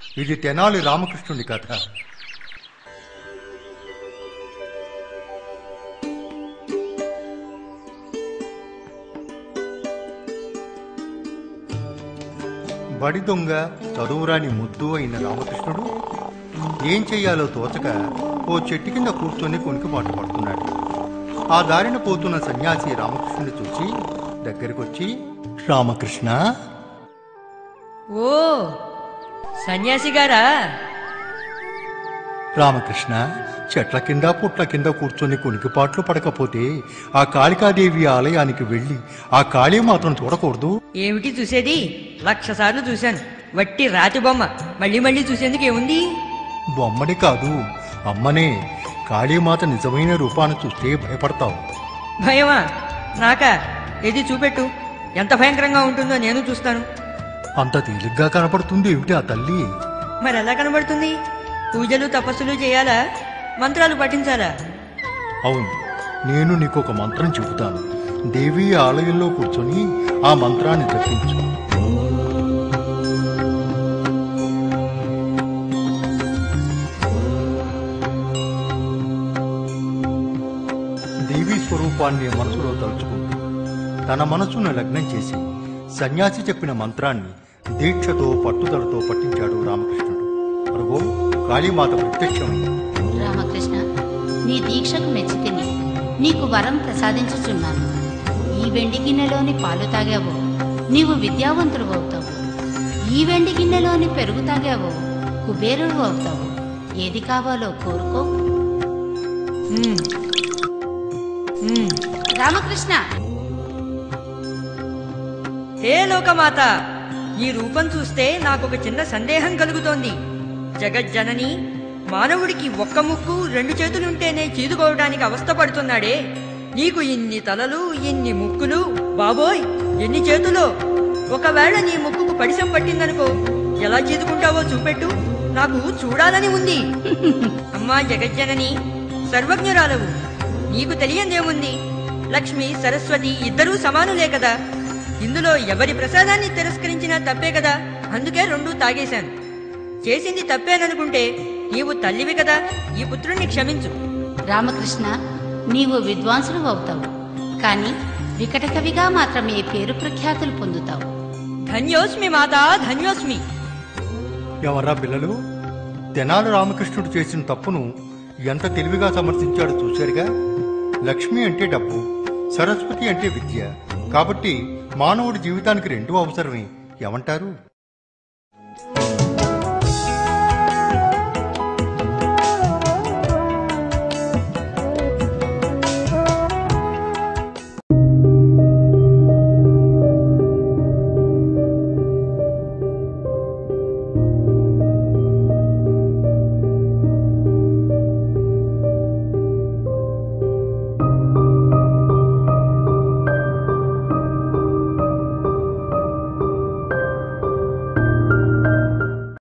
ఇది తెనాలి రామకృష్ణుని కథ బడి దొంగ చదువురాని ముద్దు అయిన రామకృష్ణుడు ఏం చెయ్యాలో తోచక ఓ చెట్టు కింద కూర్చొని కొనికిపాటు పడుతున్నాడు ఆ దారిన పోతున్న సన్యాసి రామకృష్ణుని చూసి దగ్గరికొచ్చి రామకృష్ణ ఓ సన్యాసి గారా రామకృష్ణ చెట్ల కింద పుట్ల కింద కూర్చొని కొనికిపాట్లు పడకపోతే ఆ కాళికాదేవి ఆలయానికి వెళ్ళి ఆ కాళీమాతను చూడకూడదు ఏమిటి చూసేది లక్ష సార్లు చూశాను వట్టి రాతి బొమ్మ మళ్ళీ మళ్ళీ చూసేందుకు ఏముంది బొమ్మని కాదు అమ్మనే కాళీమాత నిజమైన రూపాన్ని చూస్తే భయపడతావు భయమా నాకా ఏది చూపెట్టు ఎంత భయంకరంగా ఉంటుందో నేను చూస్తాను అంత తేలిగ్గా కనపడుతుంది ఏమిటి ఆ తల్లి మరి ఎలా కనబడుతుంది పూజలు తపస్సులు చేయాలా మంత్రాలు పఠించాలా అవును నేను నీకు ఒక మంత్రం చెబుతాను దేవి ఆలయంలో కూర్చొని ఆ మంత్రాన్ని జపించు దేవి స్వరూపాన్ని మనసులో తలుచుకుంటూ తన మనసును లగ్నం చేసి సన్యాసి చెప్పిన మంత్రాన్ని దీక్షతో పట్టుదలతో పట్టించాడు రామకృష్ణుడు అరుగో కాళీమాత ప్రత్యక్షమైంది రామకృష్ణ నీ దీక్షకు మెచ్చితిని నీకు వరం ప్రసాదించుచున్నాను ఈ వెండి గిన్నెలోని పాలు తాగావో నీవు విద్యావంతుడు అవుతావు ఈ వెండి గిన్నెలోని పెరుగు తాగావో కుబేరుడు అవుతావు ఏది కావాలో కోరుకో ఉమ్. ఉమ్. రామకృష్ణ హే లోకమాత ఈ రూపం చూస్తే నాకు ఒక చిన్న సందేహం కలుగుతోంది జగజ్జనని మానవుడికి ఒక్క ముక్కు రెండు చేతులుంటేనే చీదుకోవడానికి అవస్థపడుతున్నాడే నీకు ఇన్ని తలలు ఇన్ని ముక్కులు బాబోయ్ ఎన్ని చేతులో ఒకవేళ నీ ముక్కుకు పడిసం పట్టిందనుకో ఎలా చీదుకుంటావో చూపెట్టు నాకు చూడాలని ఉంది అమ్మా జగజ్జనని సర్వజ్ఞురాలవు నీకు తెలియందేముంది లక్ష్మి సరస్వతి ఇద్దరూ సమానులే కదా ఇందులో ఎవరి ప్రసాదాన్ని తిరస్కరించినా తప్పే కదా అందుకే రెండూ తాగేశాను చేసింది తప్పేననుకుంటే నీవు తల్లివి కదా ఈ పుత్రుణ్ణి క్షమించు రామకృష్ణ నీవు విద్వాంసుడు అవుతావు కానీ వికటకవిగా మాత్రమే పేరు ప్రఖ్యాతులు పొందుతావు ధన్యోస్మి మాతా ధన్యోస్మి ఎవర్రా పిల్లలు తెనాలి రామకృష్ణుడు చేసిన తప్పును ఎంత తెలివిగా సమర్థించాడు చూశారుగా లక్ష్మి అంటే డబ్బు సరస్వతి అంటే విద్య కాబట్టి మానవుడి జీవితానికి రెండూ అవసరమే ఏమంటారు